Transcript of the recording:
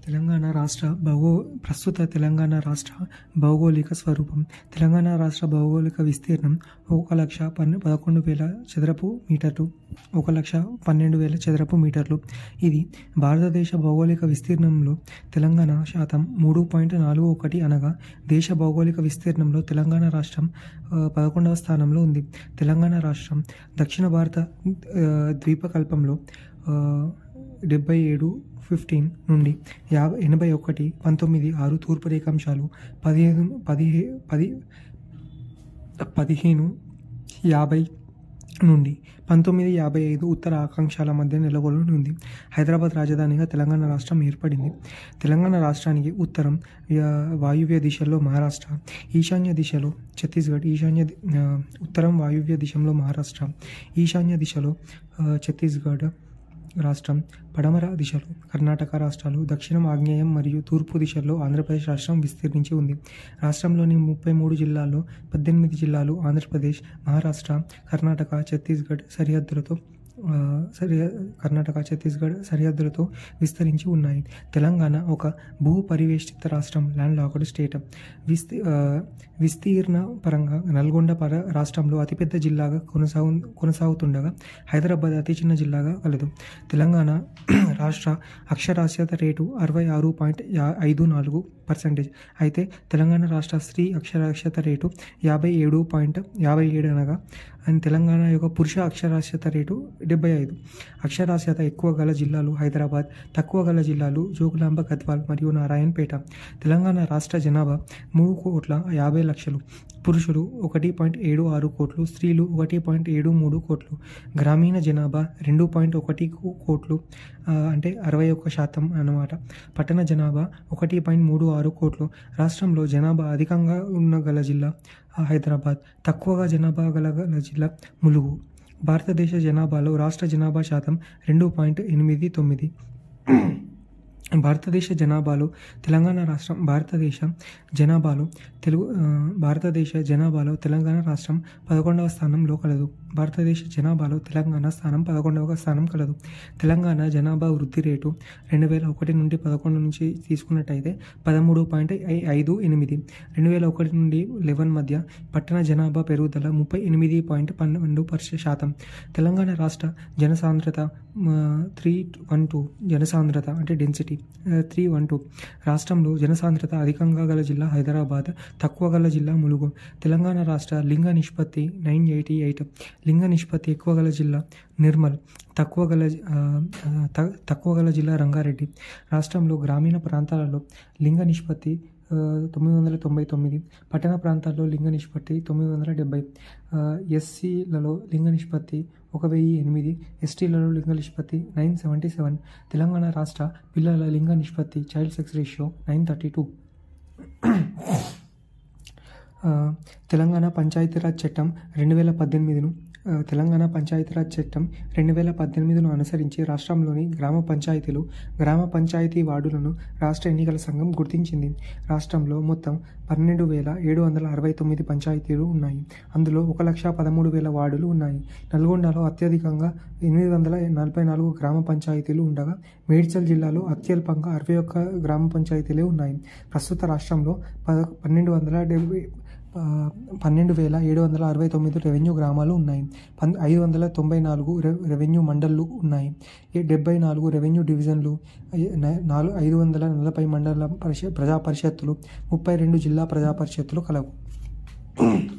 తెలంగాణ రాష్ట్ర భౌగో ప్రస్తుత తెలంగాణ రాష్ట్ర భౌగోళిక స్వరూపం తెలంగాణ రాష్ట్ర భౌగోళిక విస్తీర్ణం ఒక లక్ష పన్నె పదకొండు వేల చదరపు మీటర్లు ఒక లక్ష పన్నెండు వేల చదరపు మీటర్లు ఇది భారతదేశ భౌగోళిక విస్తీర్ణంలో తెలంగాణ శాతం మూడు పాయింట్ నాలుగు ఒకటి అనగా దేశ భౌగోళిక విస్తీర్ణంలో తెలంగాణ రాష్ట్రం ఆ, పదకొండవ స్థానంలో ఉంది తెలంగాణ రాష్ట్రం దక్షిణ భారత ఆ, ద్వీపకల్పంలో ఆ, డెబ్బై ఏడు ఫిఫ్టీన్ నుండి యాభై ఎనభై ఒకటి పంతొమ్మిది ఆరు తూర్పు రేఖాంశాలు పదిహేను పదిహే పది పదిహేను యాభై నుండి పంతొమ్మిది యాభై ఐదు ఉత్తర ఆకాంక్షల మధ్య నెలకొల్పి ఉంది హైదరాబాద్ రాజధానిగా తెలంగాణ రాష్ట్రం ఏర్పడింది తెలంగాణ రాష్ట్రానికి ఉత్తరం యా- వాయువ్య దిశలో మహారాష్ట్ర ఈశాన్య దిశలో ఛత్తీస్గఢ్ ఈశాన్య ది- ఆ, ఉత్తరం వాయువ్య దిశలో మహారాష్ట్ర ఈశాన్య దిశలో ఆ, ఛత్తీస్గఢ్ రాష్ట్రం పడమర దిశలో కర్ణాటక రాష్ట్రాలు దక్షిణం ఆగ్నేయం మరియు తూర్పు దిశల్లో ఆంధ్రప్రదేశ్ రాష్ట్రం విస్తరించి ఉంది రాష్ట్రంలోని ముప్పై మూడు జిల్లాల్లో పద్దెనిమిది జిల్లాలు ఆంధ్రప్రదేశ్ మహారాష్ట్ర కర్ణాటక ఛత్తీస్గఢ్ సరిహద్దులతో ఆ, సరిహ కర్ణాటక ఛత్తీస్గఢ్ సరిహద్దులతో విస్తరించి ఉన్నాయి తెలంగాణ ఒక భూ పరివేష్టిత రాష్ట్రం ల్యాండ్ లాక్డ్ స్టేట్ విస్తీ ఆ, విస్తీర్ణ పరంగా నల్గొండ పర రాష్ట్రంలో అతిపెద్ద జిల్లాగా కొనసాగు కొనసాగుతుండగా హైదరాబాద్ అతి చిన్న జిల్లాగా కలదు తెలంగాణ రాష్ట్ర అక్షరాస్యత రేటు అరవై ఆరు పాయింట్ ఐదు నాలుగు పర్సెంటేజ్ అయితే తెలంగాణ రాష్ట్ర స్త్రీ అక్షరాస్యత రేటు యాభై ఏడు పాయింట్ యాభై ఏడు అనగా అండ్ తెలంగాణ యొక్క పురుష అక్షరాస్యత రేటు డెబ్బై ఐదు అక్షరాస్యత ఎక్కువ గల జిల్లాలు హైదరాబాద్ తక్కువ గల జిల్లాలు జోగులాంబ గద్వాల్ మరియు నారాయణపేట తెలంగాణ రాష్ట్ర జనాభా మూడు కోట్ల యాభై లక్షలు పురుషులు ఒకటి పాయింట్ ఏడు ఆరు కోట్లు స్త్రీలు ఒకటి పాయింట్ ఏడు మూడు కోట్లు గ్రామీణ జనాభా రెండు పాయింట్ ఒకటి కో- కోట్లు ఆ, అంటే అరవై ఒక్క శాతం అన్నమాట పట్టణ జనాభా ఒకటి పాయింట్ మూడు ఆరు కోట్లు రాష్ట్రంలో జనాభా అధికంగా ఉన్న గల జిల్లా ఆ, హైదరాబాద్ తక్కువగా జనాభా గల గల జిల్లా ములుగు భారతదేశ జనాభాలో రాష్ట్ర జనాభా శాతం రెండు పాయింట్ ఎనిమిది తొమ్మిది భారతదేశ జనాభాలో తెలంగాణ రాష్ట్రం భారతదేశ జనాభాలో తెలుగు ఆ, భారతదేశ జనాభాలో తెలంగాణ రాష్ట్రం పదకొండవ స్థానంలో కలదు భారతదేశ జనాభాలో తెలంగాణ స్థానం పదకొండవ స్థానం కలదు తెలంగాణ జనాభా వృద్ధి రేటు రెండు వేల ఒకటి నుండి పదకొండు నుంచి తీసుకున్నట్టయితే పదమూడు పాయింట్ ఐదు ఎనిమిది రెండు వేల ఒకటి నుండి లెవెన్ మధ్య పట్టణ జనాభా పెరుగుదల ముప్పై ఎనిమిది పాయింట్ పన్నెండు పర్సెంట్ శాతం తెలంగాణ రాష్ట్ర జనసాంద్రత త్రీ వన్ టూ జనసాంద్రత అంటే డెన్సిటీ త్రీ వన్ టూ రాష్ట్రంలో జనసాంద్రత అధికంగా గల జిల్లా హైదరాబాద్ తక్కువ గల జిల్లా ములుగు తెలంగాణ రాష్ట్ర లింగ నిష్పత్తి నైన్ ఎయిటీ ఎయిట్ లింగ నిష్పత్తి ఎక్కువ గల జిల్లా నిర్మల్ తక్కువ గల ఆ, ఆ, త- తక్కువ గల జిల్లా రంగారెడ్డి రాష్ట్రంలో గ్రామీణ ప్రాంతాలలో లింగ నిష్పత్తి ఆ, తొమ్మిది వందల తొంభై తొమ్మిది పట్టణ ప్రాంతాల్లో లింగ నిష్పత్తి తొమ్మిది వందల డెబ్బై ఎస్సీలలో లింగ నిష్పత్తి ఒక వెయ్యి ఎనిమిది ఎస్టీలలో లింగ నిష్పత్తి నైన్ సెవెంటీ సెవెన్ తెలంగాణ రాష్ట్ర పిల్లల లింగ నిష్పత్తి child sex ratio nine thirty two ఆ, తెలంగాణ పంచాయతీరాజ్ చట్టం రెండు వేల పద్దెనిమిదిను ఆ, తెలంగాణ పంచాయతీరాజ్ చట్టం రెండు వేల పద్దెనిమిదిను అనుసరించి రాష్ట్రంలోని గ్రామ పంచాయతీలు గ్రామ పంచాయతీ వార్డులను రాష్ట్ర ఎన్నికల సంఘం గుర్తించింది రాష్ట్రంలో మొత్తం పన్నెండు వేల ఏడు వందల అరవై తొమ్మిది పంచాయతీలు ఉన్నాయి అందులో ఒక లక్ష పదమూడు వేల వార్డులు ఉన్నాయి నల్గొండలో అత్యధికంగా ఎనిమిది వందల నలభై నాలుగు గ్రామ పంచాయతీలు ఉండగా మేడ్చల్ జిల్లాలో అత్యల్పంగా అరవై ఒక్క గ్రామ పంచాయతీలే ఉన్నాయి ప్రస్తుత రాష్ట్రంలో పద పన్నెండు వందల డెబ్బై ఆ, పన్నెండు వేల ఏడు వందల అరవై తొమ్మిది రెవెన్యూ గ్రామాలు ఉన్నాయి పన్ ఐదు వందల తొంభై నాలుగు రె- రెవెన్యూ మండళ్ళు ఉన్నాయి ఈ డెబ్బై నాలుగు రెవెన్యూ డివిజన్లు ఐ- న- నాలుగు ఐదు వందల నలభై మండల పరిషత్ ప్రజా పరిషత్తులు ముప్పై రెండు జిల్లా ప్రజా పరిషత్తులు కలవు